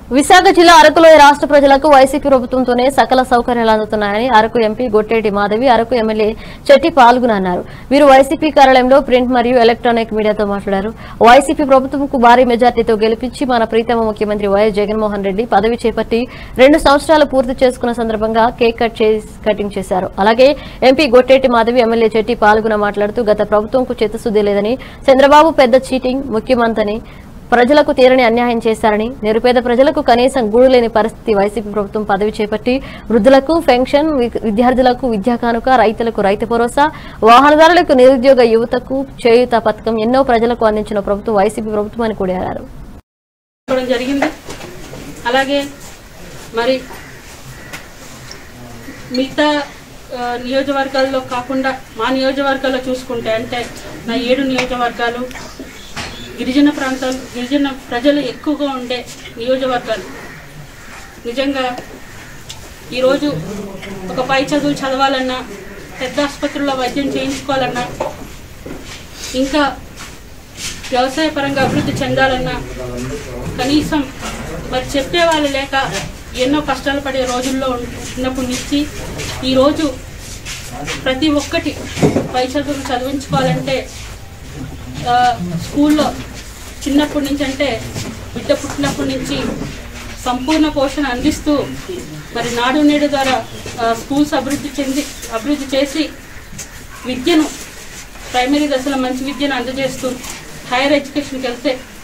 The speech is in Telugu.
విశాఖ జిల్లా అరకులో రాష్ట్ర ప్రజలకు వైసీపీ ప్రభుత్వంతోనే సకల సౌకర్యాలు అందుతున్నాయని అరకు ఎంపీ గొట్టేటి మాధవి అరకు ఎమ్మెల్యే చెట్టి పాల్గొనన్నారు వీరు వైసీపీ కార్యాలయంలో ప్రింట్ మరియు ఎలక్ట్రానిక్ మీడియాతో మాట్లాడారు వైసీపీ ప్రభుత్వంకు భారీ మెజార్టీతో గెలిపించి మన ప్రీతమ ముఖ్యమంత్రి వైఎస్ జగన్మోహన్ రెడ్డి పదవి చేపట్టి రెండు సంవత్సరాలు పూర్తి చేసుకున్న సందర్భంగా కేక్ కట్ చేసి కటింగ్ చేశారు అలాగే ఎంపీ గొట్టేటి మాధవి ఎమ్మెల్యే చెట్టి పాల్గొన మాట్లాడుతూ గత ప్రభుత్వంకు చిత్తశుద్ధి లేదని చంద్రబాబు పెద్ద చీటింగ్ ముఖ్యమంత్రి ప్రజలకు తీరని అన్యాయం చేశారని నిరుపేద ప్రజలకు కనీసం గూడు లేని పరిస్థితి వైసీపీ ప్రభుత్వం పదవి చేపట్టి వృద్ధులకు పెన్షన్ వి- విద్యార్థులకు విద్యా కానుక రైతులకు రైతు భరోసా వాహనదారులకు నిరుద్యోగ యువతకు చేయూత పథకం ఎన్నో ప్రజలకు అందించిన ప్రభుత్వం వైసీపీ ప్రభుత్వం అని కొనియాడారు చెప్పడం జరిగింది అలాగే మరి మిగతా ఆ, నియోజకవర్గాల్లో కాకుండా మా నియోజకవర్గాల్లో చూసుకుంటే అంటే నా ఏడు నియోజకవర్గాలు గిరిజన ప్రాంతాలు గిరిజన ప్రజలు ఎక్కువగా ఉండే నియోజకవర్గాలు నిజంగా ఈరోజు ఒక పై చదువు చదవాలన్నా పెద్ద ఆసుపత్రుల్లో వైద్యం చేయించుకోవాలన్నా ఇంకా వ్యవసాయ పరంగా అభివృద్ధి చెందాలన్నా కనీసం మరి చెప్పే వాళ్ళు లేక ఎన్నో కష్టాలు పడే రోజుల్లో ఉన్నప్పటి నుంచి ఈరోజు ప్రతి ఒక్కటి పై చదువులు చదివించుకోవాలంటే ఆ, స్కూల్లో చిన్నప్పటి నుంచి అంటే బిడ్డ పుట్టినప్పటి నుంచి సంపూర్ణ పోషణ అందిస్తూ మరి నాడు నేడు ద్వారా ఆ, స్కూల్స్ అభివృద్ధి చెంది అభివృద్ధి చేసి విద్యను ప్రైమరీ దశలో మంచి విద్యను అందజేస్తూ హైయర్ ఎడ్యుకేషన్కి వెళ్తే